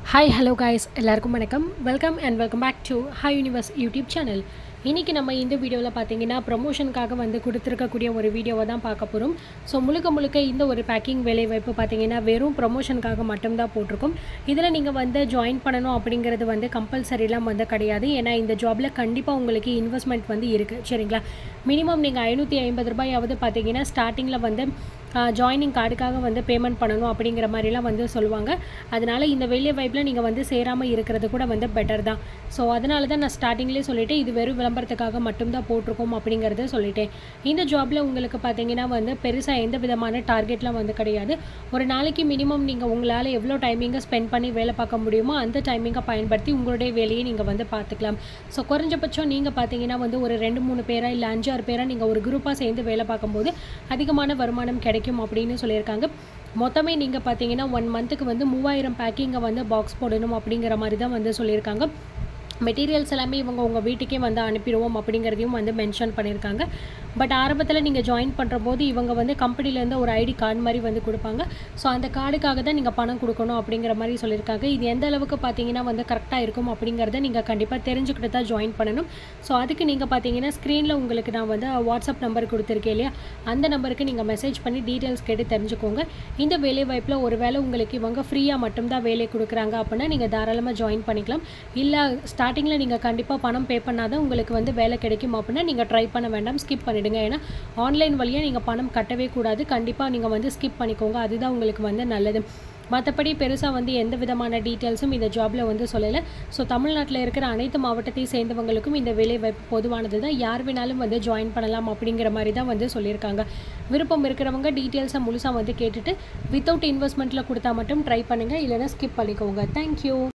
hi hello guys எல்லாருக்கும் வணக்கம் welcome and welcome back to Hi Universe YouTube channel இன்றைக்கி நம்ம இந்த வீடியோவில் பார்த்தீங்கன்னா ப்ரமோஷனுக்காக வந்து கொடுத்துருக்கக்கூடிய ஒரு வீடியோவை தான் பார்க்க போகிறோம் ஸோ முழுக்க முழுக்க இந்த ஒரு பேக்கிங் வேலைவாய்ப்பு பார்த்தீங்கன்னா வெறும் ப்ரமோஷனுக்காக மட்டும்தான் போட்டிருக்கோம் இதில் நீங்கள் வந்து ஜாயின் பண்ணணும் அப்படிங்கிறது வந்து கம்பல்சரிலாம் வந்து கிடையாது ஏன்னா இந்த ஜாபில் கண்டிப்பாக உங்களுக்கு இன்வெஸ்ட்மெண்ட் வந்து இருக்குது சரிங்களா மினிமம் நீங்கள் ஐநூற்றி ஐம்பது ரூபாயாவது பார்த்தீங்கன்னா ஸ்டார்டிங்கில் வந்து ஜாயினிங் கார்டுக்காக வந்து பேமெண்ட் பண்ணணும் அப்படிங்கிற மாதிரிலாம் வந்து சொல்லுவாங்க அதனால் இந்த வேலை வாய்ப்பில் நீங்கள் வந்து சேராமல் இருக்கிறது கூட வந்து பெட்டர் தான் ஸோ அதனால தான் நான் ஸ்டார்டிங்லேயே சொல்லிவிட்டு இது வெறும் விளம்பரத்துக்காக மட்டும்தான் போட்டிருக்கோம் அப்படிங்கிறத சொல்லிட்டேன் இந்த ஜாபில் உங்களுக்கு பார்த்தீங்கன்னா வந்து பெருசாக எந்த விதமான டார்கெட்லாம் வந்து கிடையாது ஒரு நாளைக்கு மினிமம் நீங்கள் உங்களால் எவ்வளோ டைமிங்கை ஸ்பெண்ட் பண்ணி வேலை பார்க்க முடியுமோ அந்த டைமிங்கை பயன்படுத்தி உங்களுடைய வேலையை நீங்கள் வந்து பார்த்துக்கலாம் ஸோ குறைஞ்சபட்சம் நீங்கள் பார்த்தீங்கன்னா வந்து ஒரு ரெண்டு மூணு பேரா இல்லை அஞ்சாறு பேராக நீங்கள் ஒரு குரூப்பாக சேர்ந்து வேலை பார்க்கும்போது அதிகமான வருமானம் கிடைக்கும் அப்படின்னு சொல்லியிருக்காங்க மொத்தமே நீங்கள் பார்த்தீங்கன்னா ஒன் மந்த்துக்கு வந்து மூவாயிரம் பேக்கிங்கை வந்து பாக்ஸ் போடணும் அப்படிங்கிற மாதிரி தான் வந்து சொல்லியிருக்காங்க மெட்டீரியல்ஸ் எல்லாமே இவங்க உங்கள் வீட்டுக்கே வந்து அனுப்பிடுவோம் அப்படிங்கிறதையும் வந்து மென்ஷன் பண்ணியிருக்காங்க பட் ஆரம்பத்தில் நீங்கள் ஜாயின் பண்ணுற போது இவங்க வந்து கம்பெனிலேருந்து ஒரு ஐடி கார்டு மாதிரி வந்து கொடுப்பாங்க ஸோ அந்த கார்டுக்காக தான் நீங்கள் பணம் கொடுக்கணும் அப்படிங்கிற மாதிரி சொல்லியிருக்காங்க இது எந்த அளவுக்கு பார்த்தீங்கன்னா வந்து கரெக்டாக இருக்கும் அப்படிங்கிறத நீங்கள் கண்டிப்பாக தெரிஞ்சுக்கிட்டு தான் ஜாயின் பண்ணணும் ஸோ அதுக்கு நீங்கள் பார்த்தீங்கன்னா ஸ்க்ரீனில் உங்களுக்கு நான் வந்து வாட்ஸ்அப் நம்பர் கொடுத்துருக்கேன் இல்லையா அந்த நம்பருக்கு நீங்கள் மெசேஜ் பண்ணி டீட்டெயில்ஸ் கேட்டு தெரிஞ்சுக்கோங்க இந்த வேலை வாய்ப்பில் ஒரு வேளை உங்களுக்கு இவங்க ஃப்ரீயாக மட்டும்தான் வேலை கொடுக்குறாங்க அப்படின்னா நீங்கள் தாராளமாக ஜாயின் பண்ணிக்கலாம் இல்லை ஸ்டார்டிங்கில் நீங்கள் கண்டிப்பாக பணம் பே பண்ணாதான் உங்களுக்கு வந்து வேலை கிடைக்கும் அப்படின்னா நீங்கள் ட்ரை பண்ண வேண்டாம் ஸ்கிப் பண்ணிவிடுங்க ஏன்னா ஆன்லைன் வழியாக நீங்கள் பணம் கட்டவே கூடாது கண்டிப்பாக நீங்கள் வந்து ஸ்கிப் பண்ணிக்கோங்க அதுதான் உங்களுக்கு வந்து நல்லது மற்றபடி பெருசாக வந்து எந்த விதமான டீட்டெயில்ஸும் இந்த ஜாபில் வந்து சொல்லலை ஸோ தமிழ்நாட்டில் இருக்கிற அனைத்து மாவட்டத்தை சேர்ந்தவங்களுக்கும் இந்த வேலை வாய்ப்பு பொதுவானது தான் யார் வேணாலும் வந்து ஜாயின் பண்ணலாம் அப்படிங்கிற மாதிரி தான் வந்து சொல்லியிருக்காங்க விருப்பம் இருக்கிறவங்க டீட்டெயில்ஸை முழுசாக வந்து கேட்டுட்டு வித்தவுட் இன்வெஸ்ட்மெண்ட்டில் கொடுத்தா மட்டும் ட்ரை பண்ணுங்கள் இல்லைனா ஸ்கிப் பண்ணிக்கோங்க தேங்க்யூ